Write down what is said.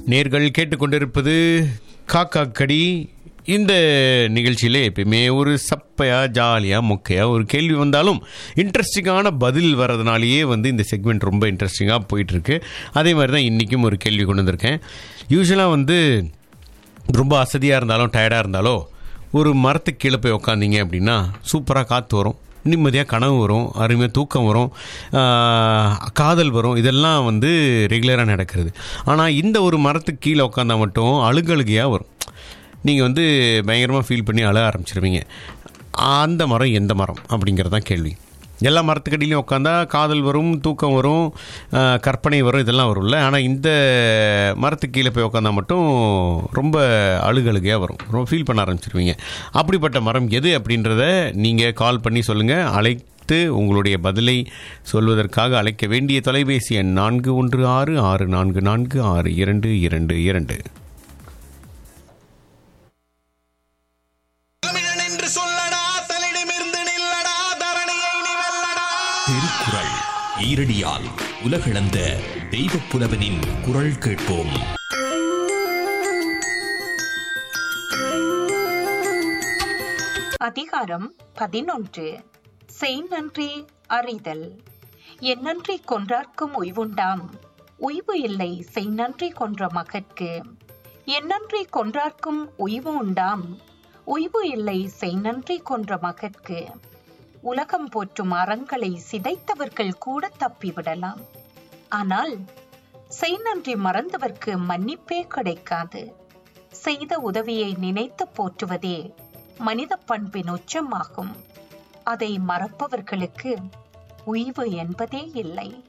நேர்கள் கேட்டுக்கொண்டிருப்பது காக்கா கடி இந்த நிகழ்ச்சியிலே எப்பயுமே ஒரு சப்பையாக ஜாலியாக மொக்கையாக ஒரு கேள்வி வந்தாலும் இன்ட்ரெஸ்டிங்கான பதில் வர்றதுனாலேயே வந்து இந்த செக்மெண்ட் ரொம்ப இன்ட்ரெஸ்டிங்காக போயிட்டுருக்கு அதே மாதிரி தான் இன்றைக்கும் ஒரு கேள்வி கொண்டு வந்திருக்கேன் யூஸ்வலாக வந்து ரொம்ப அசதியாக இருந்தாலும் டயர்டாக இருந்தாலோ ஒரு மரத்துக்கு கீழே போய் உக்காந்தீங்க அப்படின்னா சூப்பராக காற்று வரும் நிம்மதியாக கனவு வரும் அருமையாக தூக்கம் வரும் ஆஹ், காதல் வரும் இதெல்லாம் வந்து ரெகுலராக நடக்கிறது ஆனால் இந்த ஒரு மரத்துக்கு கீழே உட்காந்தா மட்டும் அழுகழுகையாக வரும் நீங்கள் வந்து பயங்கரமாக ஃபீல் பண்ணி அழ ஆரம்பிச்சிருவீங்க அந்த மரம் எந்த மரம் அப்படிங்கிறது தான் கேள்வி எல்லா மரத்துக்கடியிலையும் உட்காந்தா காதல் வரும் தூக்கம் வரும் ஆஹ், கற்பனை வரும் இதெல்லாம் வரும்ல ஆனால் இந்த மரத்துக்கு கீழே போய் உட்காந்தா மட்டும் ரொம்ப அழுகழுகையாக வரும் ரொம்ப ஃபீல் பண்ண ஆரம்பிச்சிருவீங்க அப்படிப்பட்ட மரம் எது அப்படின்றத நீங்கள் கால் பண்ணி சொல்லுங்கள் அழைத்து உங்களுடைய பதிலை சொல்வதற்காக அழைக்க வேண்டிய தொலைபேசி எண் நான்கு ஒன்று ஆறு ஆறு நான்கு நான்கு ஆறு இரண்டு இரண்டு இரண்டு தமிழன் என்று சொல்லடா தலிடமிருந்து நில்லடா தரணியை நீ வெல்லடா திருக்குறள் ஈரடியால் உலகளந்த தெய்வப் புலவனின் குரல் கேட்போம் அதிகாரம் பதினொன்று செய்நன்றி அறிதல் என்னன்றி கொன்றார்க்கும் உய்வுண்டாம் உய்வு இல்லை செய்நன்றி கொன்ற மகற்கு என்னன்றி கொன்றார்க்கும் உய்வு உண்டாம் உய்வு இல்லை செய்நன்றி கொன்ற மகற்கு உலகம் போற்றும் அறங்களை சிதைத்தவர்கள் கூட தப்பிவிடலாம் ஆனால் செய்நன்றி மறந்தவர்க்கு மன்னிப்பே கிடைக்காது செய்த உதவியை நினைத்து போற்றுவதே மனித பண்பின் உச்சமாகும் அதை மறப்பவர்களுக்கு உய்வு என்பதே இல்லை